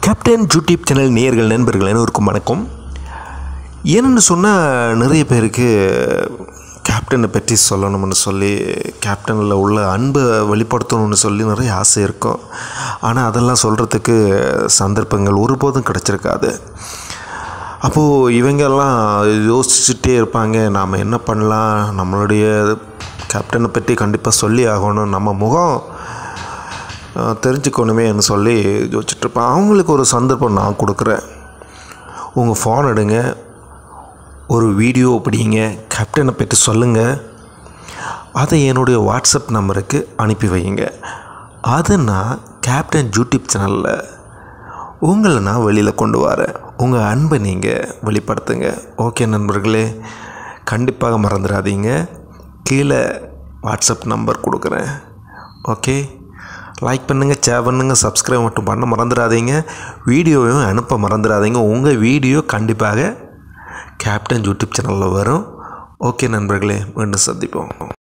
captain YouTube channel நேயர்கள் நண்பர்கள் அனைவருக்கும் வணக்கம் ஏன்னு சொன்னால் நிறைய பேருக்கு கேப்டனை பற்றி சொல்லணும்னு சொல்லி கேப்டனில் உள்ள அன்பை வெளிப்படுத்தணும்னு சொல்லி நிறைய ஆசை இருக்கும் ஆனால் அதெல்லாம் சொல்கிறதுக்கு சந்தர்ப்பங்கள் ஒருபோதும் கிடச்சிருக்காது அப்போது இவங்கெல்லாம் யோசிச்சுட்டே இருப்பாங்க நாம் என்ன பண்ணலாம் நம்மளுடைய கேப்டனை பற்றி கண்டிப்பாக சொல்லி ஆகணும் நம்ம முகம் அஹ், தெரிஞ்சுக்கணுமேன்னு சொல்லி யோசிச்சுட்ருப்பேன் அவங்களுக்கு ஒரு சந்தர்ப்பம் நான் கொடுக்குறேன் உங்கள் ஃபோன் எடுங்க ஒரு வீடியோ பிடிங்க கேப்டனை பற்றி சொல்லுங்கள் அதை என்னுடைய வாட்ஸ்அப் நம்பருக்கு அனுப்பி வைங்க அது நான் கேப்டன் யூடியூப் சேனலில் உங்களை நான் வெளியில் கொண்டு வரேன் உங்கள் அன்பை நீங்கள் வெளிப்படுத்துங்க ஓகே நண்பர்களே கண்டிப்பாக மறந்துடாதீங்க கீழே வாட்ஸ்அப் நம்பர் கொடுக்குறேன் ஓகே லைக் பண்ணுங்கள் ஷேர் பண்ணுங்கள் சப்ஸ்கிரைப் மட்டும் பண்ண மறந்துடாதீங்க வீடியோவையும் அனுப்ப மறந்துடாதீங்க உங்கள் வீடியோ கண்டிப்பாக கேப்டன் யூடியூப் சேனலில் வரும் ஓகே நண்பர்களே மீண்டும் சந்திப்போம்